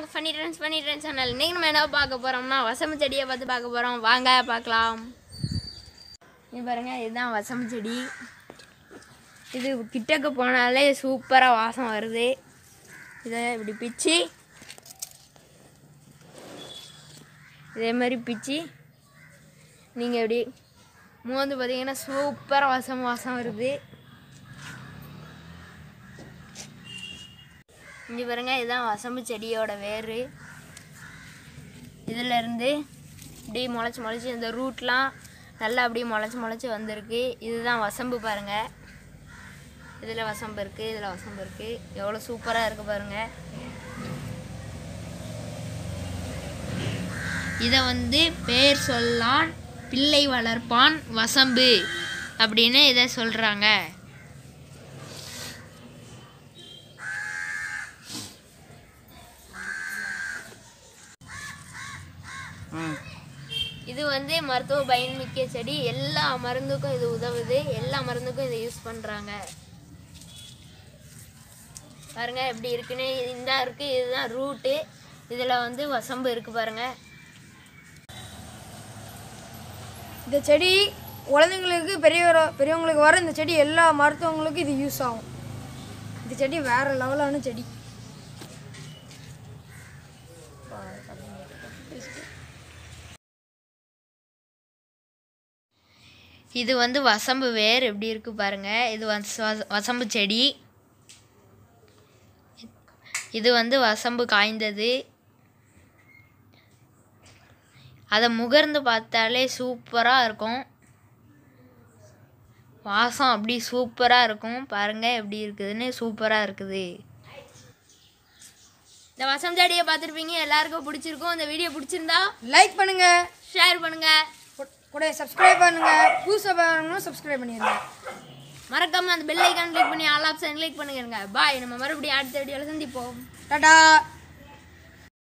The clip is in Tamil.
உங்கள் funny trends funny trends channel இன்றைக்கி நம்ம என்ன பார்க்க போகிறோம்னா வசம்பு செடியை பார்த்து பார்க்க போகிறோம் வாங்க பார்க்கலாம் இது பாருங்க இதுதான் வசம்பு செடி இது கிட்டக்க போனாலே சூப்பராக வாசம் வருது இதை இப்படி பிச்சு இதே மாதிரி பிச்சு நீங்கள் இப்படி மோந்து பார்த்தீங்கன்னா சூப்பராக வாசம் வாசம் வருது இங்கே பாருங்க இதுதான் வசம்பு செடியோட வேர் இதில் இருந்து இப்படி முளைச்சி முளைச்சி இந்த ரூட்லாம் நல்லா அப்படியே முளைச்சி முளைச்சி வந்திருக்கு இதுதான் வசம்பு பாருங்க இதில் வசம்பு இருக்குது இதில் வசம்பு இருக்குது எவ்வளோ சூப்பராக இருக்குது பாருங்க இதை வந்து பேர் சொல்லான் பிள்ளை வளர்ப்பான் வசம்பு அப்படின்னு இதை சொல்கிறாங்க இது வந்து மருத்துவ பயன்மிக்க செடி எல்லா மருந்துக்கும் இது உதவுது எல்லா மருந்துக்கும் இதை யூஸ் பண்ணுறாங்க பாருங்க எப்படி இருக்குன்னு இந்த இருக்கு இதுதான் ரூட்டு இதில் வந்து வசம்பு இருக்கு பாருங்க இந்த செடி குழந்தைங்களுக்கு பெரியவர பெரியவங்களுக்கு வர இந்த செடி எல்லா மருத்துவங்களுக்கும் இது யூஸ் ஆகும் இந்த செடி வேற லெவலான செடி இது வந்து வசம்பு வேர் எப்படி இருக்கு பாருங்க இது வச- வசம்பு செடி இது வந்து வசம்பு காய்ந்தது அதை முகர்ந்து பார்த்தாலே சூப்பராக இருக்கும் வாசம் அப்படி சூப்பராக இருக்கும் பாருங்க எப்படி இருக்குதுன்னு சூப்பராக இருக்குது இந்த வசம் செடியை பார்த்துருப்பீங்க எல்லாருக்கும் பிடிச்சிருக்கும் இந்த வீடியோ பிடிச்சிருந்தா லைக் பண்ணுங்க ஷேர் பண்ணுங்கள் கூ- கூட சப்ஸ்கிரைப் பண்ணுங்க புதுசாக பாருங்கன்னா சப்ஸ்கிரைப் பண்ணிடுங்க மறக்காம அந்த பெல் ஐக்கான் கிளிக் பண்ணி ஆல் ஆப்ஷன் கிளிக் பண்ணுங்க பாய் நம்ம மறுபடியும் அடுத்த வீடியோவில் சந்திப்போம் டாடா